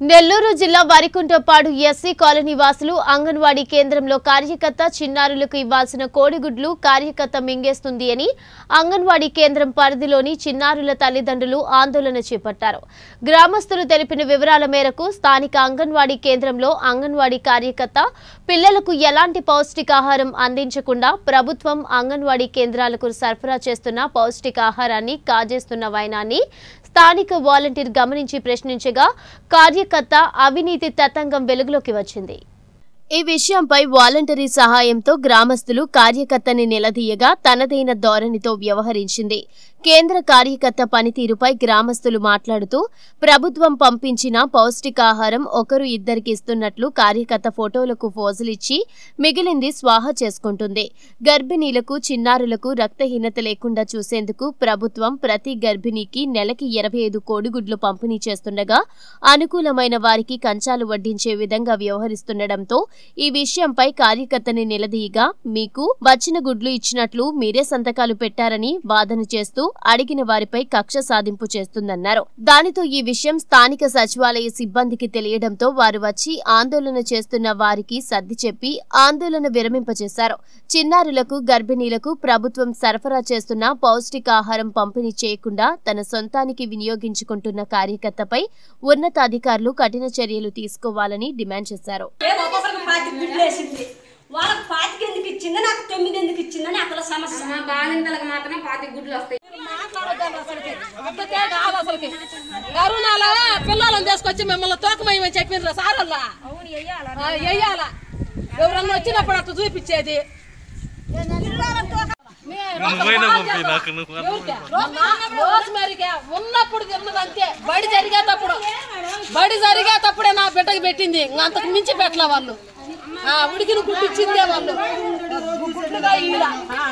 నెల్లూరు జిల్లా Varikuntapadu SC colony వాసులు అంగన్వాడీ కేంద్రంలో కార్యకర్త చిన్నారులకు ఇవ్వాల్సిన కోడిగుడ్లు కార్యకర్త మింగేస్తుంది అని అంగన్వాడీ కేంద్రం పరిధిలోని చిన్నారుల తల్లిదండ్రులు ఆందోళన చేపట్టారు గ్రామస్తులు తెలిపిన వివరాల మేరకు స్థానిక అంగన్వాడీ కేంద్రంలో అంగన్వాడీ కార్యకర్త పిల్లలకు ఎలాంటి పౌష్టికాహారం అందించకుండా ప్రభుత్వం అంగన్వాడీ కేంద్రాలకు సరఫరా చేస్తున్న పౌష్టికాహారాన్ని కాజేస్తున్న వైనాన్ని స్థానిక వాలంటీర్ గమనించి ప్రశ్నించగా కార్యకర్త అవినీతి తతంగం వెలుగులోకి వచ్చింది ఈ విషయంపై వాలంటరీ సహాయంతో గ్రామస్తులు కార్యకర్తని నిలదీయగా తనదైన ధోరణితో వ్యవహరించింది కేంద్ర కార్యకర్త పనితీరుపై గ్రామస్తులు మాట్లాడుతూ ప్రభుత్వం పంపించిన పౌష్టికాహారం ఒకరు ఇద్దరికి ఇస్తున్నట్లు కార్యకర్త ఫోటోలకు ఫోజులిచ్చి మిగిలింది స్వాహ చేసుకుంటుంది గర్భిణీలకు చిన్నారులకు రక్తహీనత లేకుండా చూసేందుకు ప్రభుత్వం ప్రతి గర్భిణీకి నెలకి ఇరవై ఐదు కోడిగుడ్లు పంపిణీ చేస్తుండగా అనుకూలమైన వారికి కంచాలు వడ్డించే విధంగా వ్యవహరిస్తుండటంతో ఈ విషయంపై కార్యకర్తని నిలదీయగా మీకు వచ్చిన గుడ్లు ఇచ్చినట్లు మీరే సంతకాలు పెట్టారని వాదన చేస్తూ అడిగిన వారిపై కక్ష సాధింపు చేస్తుందన్నారు దానితో ఈ విషయం స్థానిక సచివాలయ సిబ్బందికి తెలియడంతో వారు వచ్చి ఆందోళన చేస్తున్న వారికి సర్ది చెప్పి ఆందోళన విరమింపచేశారు చిన్నారులకు గర్భిణీలకు ప్రభుత్వం సరఫరా చేస్తున్న పౌష్టికాహారం పంపిణీ చేయకుండా తన సొంతానికి వినియోగించుకుంటున్న కార్యకర్తపై ఉన్నతాధికారులు కఠిన చర్యలు తీసుకోవాలని డిమాండ్ చేశారు ఏమో ఒక్కొక్కరికి పాతి గుడ్లు వేసింది వాళ్ళకి పాతికి ఎందుకు ఇచ్చింది నాకు తొమ్మిది ఎందుకు ఇచ్చిందని అక్కడ సమస్య మా బాలింతలకు మాత్రం పాతి గుడ్లు వస్తాయి మాట్లాడొద్దండి అసలుకి అద్దకే కాదు అసలుకి కరోనాలో పిల్లలను తీసుకొచ్చి మిమ్మల్ని తోకమేయమని చెప్పిండ్రు సారల్లా వెయ్యాల ఎవరన్నా వచ్చినప్పుడు అట్లా చూపించేది రోజ్మేరీకే ఉన్నప్పుడు తిన్నది అంతే బడి జరిగేటప్పుడు బడి జరిగేటప్పుడే నా బిడ్డకి పెట్టింది ఇంక అంతకు మించి పెట్టలే వాళ్ళు ఆ, ఉడికిన గుడ్డు ఇచ్చిందే వాళ్ళు గుడ్లుగా ఈడ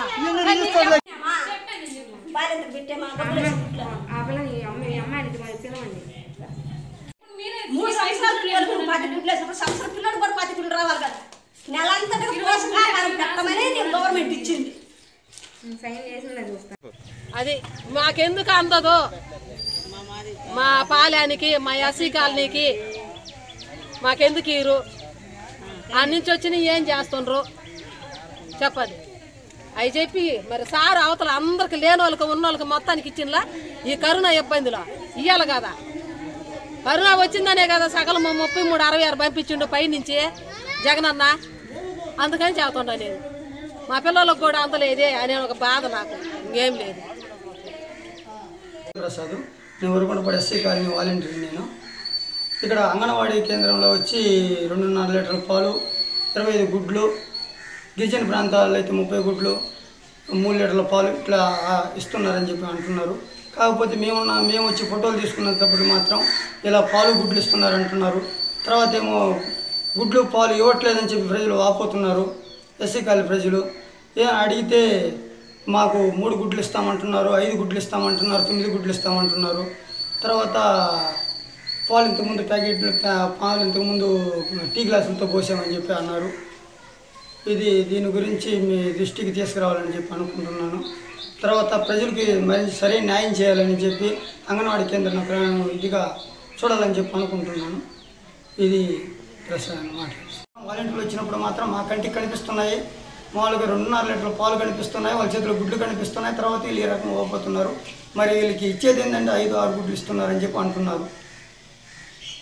బాలింత పెట్టేమా డబ్బులు వేసి గుడ్లు. ఆ పిల్లని ఈ అమ్మాయి ఈ అమ్మాయిని ఇటు మరి పిలవండి మూడు సంవత్సరాల పిల్లలకు పాతి గుడ్లు వేసినప్పుడు సంవత్సరం పిల్లడు కూడా పాతి గుడ్లు రావాలి కదా నెలంతటా పోషకాహారం పెట్టమని నేను గవర్నమెంట్ ఇచ్చింది సైన్ చేసి చూస్తాను అది మాకెందుకు అందదో మా పాలానికి మా ఎస్సీ కాలనీకి మాకెందుకు ఇరు ఆ నుంచి వచ్చిన ఏం చేస్తుండ్రు చెప్పండి అవి చెప్పి మరి సార్ అవతల అందరికి లేని వాళ్ళకి ఉన్న వాళ్ళకి మొత్తానికి ఇచ్చిండ్లా ఈ కరోనా ఇబ్బందిలో ఇయ్యాలి కదా కరోనా వచ్చిందనే కదా సగం ముప్పై మూడు అరవై ఆరు పంపించిండు పైనుంచి జగనన్న అందుకని చెబుతుంటా నేను మా పిల్లలకు కూడా అందలేదే అనే ఒక బాధ నాకు ఇంకేం లేదు ప్రసాద్ నేను ఊరుకొండపడి ఎస్సీ కాలనీ వాలంటీర్ నేను ఇక్కడ అంగన్వాడీ కేంద్రంలో వచ్చి రెండున్నర లీటర్ల పాలు ఇరవై ఐదు గుడ్లు గిరిజన ప్రాంతాల్లో అయితే ముప్పై గుడ్లు మూడు లీటర్ల పాలు ఇట్లా ఆ, ఇస్తున్నారని చెప్పి అంటున్నారు కాకపోతే మేము మేము వచ్చి ఫోటోలు తీసుకున్నప్పుడు మాత్రం ఇలా పాలు గుడ్లు ఇస్తున్నారు అంటున్నారు తర్వాత ఏమో గుడ్లు పాలు ఇవ్వట్లేదని చెప్పి ప్రజలు వాపోతున్నారు ఎస్సీ కాలనీ ప్రజలు ఏ అడిగితే మాకు మూడు గుడ్లు ఇస్తామంటున్నారు ఐదు గుడ్లు ఇస్తామంటున్నారు తొమ్మిది గుడ్లు ఇస్తామంటున్నారు తర్వాత పాలు ఇంతకుముందు ప్యాకెట్లు పా- పాలు ఇంతకుముందు టీ గ్లాసులతో పోసామని చెప్పి అన్నారు ఇది దీని గురించి మీ దృష్టికి తీసుకురావాలని చెప్పి అనుకుంటున్నాను తర్వాత ప్రజలకి మరి సరైన న్యాయం చేయాలని చెప్పి అంగన్వాడీ కేంద్రం ఇదిగా చూడాలని చెప్పి అనుకుంటున్నాను ఇది ప్రశ్న మాట వాలంటీర్లు వచ్చినప్పుడు మాత్రం మా కంటికి కనిపిస్తున్నాయి మామూలుగా రెండున్నర లీటర్ల పాలు కనిపిస్తున్నాయి వాళ్ళ చేతిలో గుడ్లు కనిపిస్తున్నాయి తర్వాత వీళ్ళు ఈ రకంగా పోతున్నారు మరి వీళ్ళకి ఇచ్చేది ఏంటంటే ఐదు ఆరు గుడ్లు ఇస్తున్నారని చెప్పి అంటున్నారు